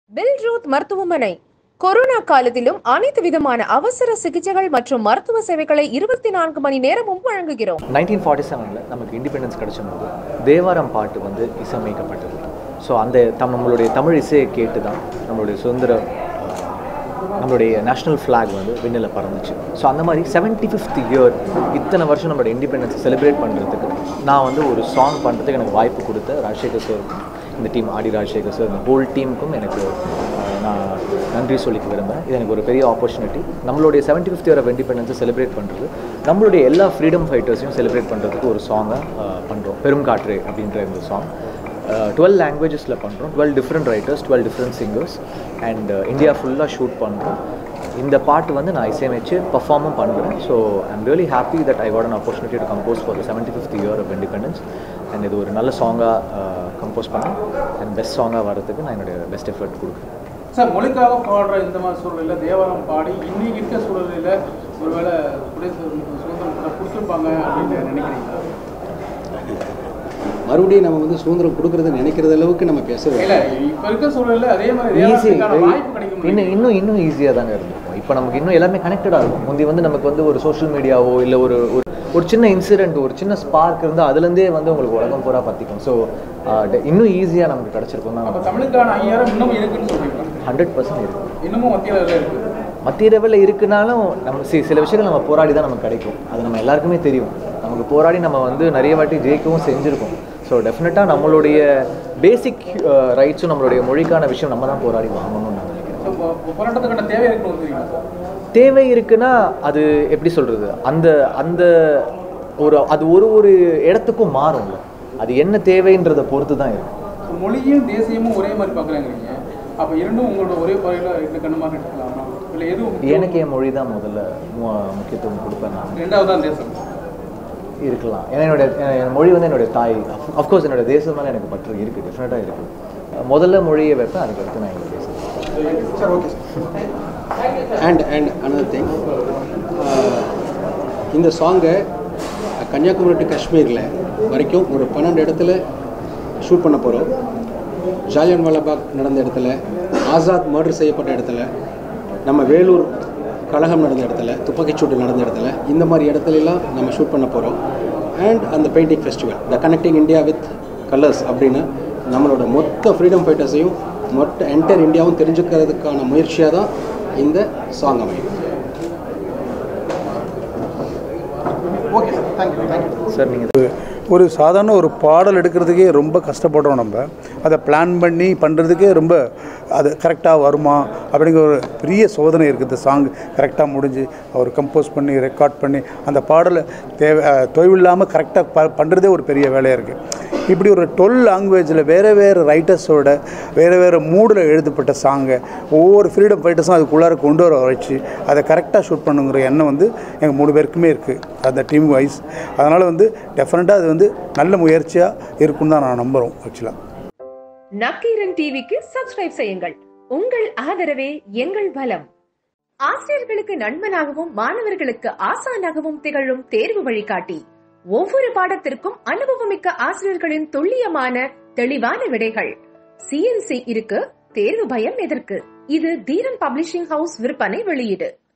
bill Ruth மருத்துவமனை corona காலத்திலும் அனைத்து விதமான அவசர சிகிச்சைகள் மற்றும் மருத்துவ சேவைகளை இருபத்தி நான்கு மணி நேரமும் வழங்குகிறோம் நைன்டீன் ஃபார்ட்டி செவனில் நமக்கு இண்டிபெண்டன்ஸ் கிடைச்சபோது தேவாரம் பாட்டு வந்து இசையமைக்கப்பட்டது ஸோ அந்த தம் நம்மளுடைய தமிழ் இசையை கேட்டு தான் நம்மளுடைய சுதந்திர அஹ், நம்மளுடைய நேஷ்னல் ஃப்ளாக் வந்து விண்ணில் பறந்துச்சு ஸோ அந்த மாதிரி செவன்ட்டி ஃபிஃப்த் இயர் இத்தனை வருஷம் நம்மளோட இண்டிபெண்டன்ஸை செலிப்ரேட் பண்ணுறதுக்கு நான் வந்து ஒரு சாங் பண்ணுறதுக்கு எனக்கு வாய்ப்பு கொடுத்த ராஜசேகர் சாருக்கும் இந்த டீம் ஆடி ராஜசேகர் சார் இந்த ஹோல் டீமுக்கும் எனக்கு அஹ், நான் நன்றி சொல்லிக்க விரும்புகிறேன் இது எனக்கு ஒரு பெரிய ஆப்பர்ச்சுனிட்டி நம்மளுடைய செவன்ட்டி ஃபிஃப்த் இயர் ஆஃப் இண்டிபெண்டன்ஸை செலிப்ரேட் பண்ணுறது நம்மளுடைய எல்லா ஃப்ரீடம் ஃபைட்டர்ஸையும் செலிப்ரேட் பண்ணுறதுக்கு ஒரு சாங்கை பண்ணுறோம் பெரும் காற்று அப்படின்ற இந்த சாங் டுவெல் லாங்குவேஜஸில் பண்ணுறோம் twelve different writers twelve different singers and India ஃபுல்லாக ஷூட் பண்ணுறோம் இந்த பாட்டு வந்து நான் இசையமைச்சு பர்ஃபார்மும் பண்ணுறேன் so I'm really happy that I got an opportunity to compose for the seventy fifth year of independence and இது ஒரு நல்ல சாங்காக கம்போஸ் பண்ணேன் அண்ட் பெஸ்ட் சாங்காக வரதுக்கு நான் என்னுடைய பெஸ்ட் எஃபர்ட் கொடுக்குறேன் சார் மொழிக்காக பாடுற இந்த மாதிரி சூழலில் தேவாரம் பாடி இன்னைக்கு இருக்க சூழலில் ஒருவேளை குடியரசு சுதந்திரம் கூட கொடுத்துருப்பாங்க அப்படின்னு நினைக்கிறீங்களா மறுபடியும் நம்ம வந்து சுதந்திரம் கொடுக்கறத நினைக்கிறது அளவுக்கு நம்ம பேசவே இல்லை இப்போ இருக்க சூழலில் அதே மாதிரி ஈஸி தேவாரத்துக்கான வாய்ப்பு கிடைக்கும் இன்னும் இன்னும் இன்னும் ஈஸியாக தாங்க இருக்கும் இப்போ நமக்கு இன்னும் எல்லாமே கனெக்டடாக இருக்கும் முந்தி வந்து நமக்கு வந்து ஒரு சோஷியல் மீடியாவோ இல்லை ஒரு ஒரு ஒரு சின்ன இன்சிடென்ட் ஒரு சின்ன ஸ்பார்க் இருந்தால் அதுலேருந்தே வந்து உங்களுக்கு உலகம் பூரா பற்றிக்கும் ஸோ இன்னும் ஈஸியாக நமக்கு கிடச்சிருக்கும் அப்போ தான் தமிழுக்கான ஐயாயிரம் இன்னும் இருக்குன்னு சொல்றீங்களா ஹண்ட்ரட் பர்சன்ட் இருக்கும் இன்னமும் மத்தியில் இருக்கு மத்திய லெவலில் இருக்குனாலும் நம்ம சி சில விஷயங்கள் நம்ம போராடி தான் நமக்கு கிடைக்கும் அது நம்ம எல்லாருக்குமே தெரியும் நமக்கு போராடி நம்ம வந்து நிறைய வாட்டி ஜெயிக்கவும் செஞ்சுருக்கோம் ஸோ டெஃபினட்டாக நம்மளுடைய பேசிக் ரைட்ஸும் நம்மளுடைய மொழிக்கான விஷயம் நம்ம தான் போராடி வாங்கணும்னு நான் நினைக்கிறேன் ஸோ இப்போ போராட்டத்துக்கான தேவை இருக்குன்னு வந்துருக்கீங்களா சார் தேவை இருக்குன்னா அது எப்படி சொல்கிறது அந்த அந்த ஒரு அது ஒரு ஒரு இடத்துக்கும் மாறும்ல அது என்ன தேவைன்றதை பொறுத்து தான் இருக்கும் ஸோ மொழியும் தேசியமும் ஒரே மாதிரி பார்க்குறாங்கிறீங்க அப்போ இரண்டும் உங்களோட ஒரே பறையில் ரெண்டு கண்ணுமாக எடுத்துக்கலாமா இல்லை எதுவும் எனக்கு என் மொழி தான் முதல்ல மு- முக்கியத்துவம் கொடுப்பேன் நான் ரெண்டாவது தான் தேசம் இருக்கலாம் ஏன்னா என்னோட என் மொழி வந்து என்னுடைய தாய் அஃப்கோர்ஸ் என்னோட தேசம் மேலே எனக்கு பற்று இருக்குது டெஃபினட்டாக இருக்குது முதல்ல மொழியை வைப்பேன் அதுக்கடுத்து நான் என்னோட தேசம் sir okay and and another thing இந்த சாங்கை கன்னியாகுமரி டு காஷ்மீரில் வரைக்கும் ஒரு பன்னெண்டு இடத்துல ஷூட் பண்ண போகிறோம் ஜாலியன் வாலாபாக் நடந்த இடத்துல ஆசாத் மர்டர் செய்யப்பட்ட இடத்துல நம்ம வேலூர் கழகம் நடந்த இடத்துல துப்பாக்கிச்சூடு நடந்த இடத்துல இந்த மாதிரி இடத்துலலாம் நம்ம ஷூட் பண்ண போகிறோம் அண்ட் அந்த painting festival the connecting India with colours அப்படின்னு நம்மளோட மொத்த ஃப்ரீடம் ஃபைட்டர்ஸையும் மொத்த என்டையர் இந்தியாவும் தெரிஞ்சுக்கிறதுக்கான முயற்சியாக தான் இந்த சாங் அமையும் okay sir thank you thank you sir நீங்கள் ஒரு சாதாரண ஒரு பாடல் எடுக்கிறதுக்கே ரொம்ப கஷ்டப்படுறோம் நம்ம அதை பிளான் பண்ணி பண்ணுறதுக்கே ரொம்ப அது கரெக்டாக வருமா அப்படிங்கிற ஒரு பெரிய சோதனை இருக்குது இந்த சாங் கரெக்டாக முடிஞ்சு அவர் கம்போஸ் பண்ணி ரெக்கார்ட் பண்ணி அந்த பாடலை தேவை அஹ், தொய்வில்லாமல் கரெக்டாக ப பண்ணுறதே ஒரு பெரிய வேலையாக இருக்குது இப்படி ஒரு டுவெல் லாங்குவேஜில் வேறு வேறு ரைட்டர்ஸோட வேறு வேறு மூடில் எழுதப்பட்ட சாங்கை ஒவ்வொரு ஃப்ரீடம் ஃபைட்டர்ஸும் அதுக்குள்ளார கொண்டு வர வச்சு அதை கரெக்டாக ஷூட் பண்ணுங்கிற எண்ணம் வந்து எங்கள் மூணு பேருக்குமே இருக்குது அந்த டீம் வைஸ் அதனால் வந்து டெஃபினட்டாக அது வந்து நல்ல முயற்சியாக இருக்குன்னு தான் நான் நம்புகிறோம் ஆக்சுவலாக நக்கீரன் டிவிக்கு சப்ஸ்கிரைப் செய்யுங்கள் உங்கள் ஆதரவே எங்கள் பலம் ஆசிரியர்களுக்கு நண்பனாகவும் மாணவர்களுக்கு ஆசானாகவும் திகழும் தேர்வு வழிகாட்டி ஒவ்வொரு பாடத்திற்கும் அனுபவமிக்க ஆசிரியர்களின் துல்லியமான தெளிவான விடைகள் சிஎன்சி இருக்கு தேர்வு பயம் எதற்கு இது தீரன் பப்ளிஷிங் ஹவுஸ் விற்பனை வெளியீடு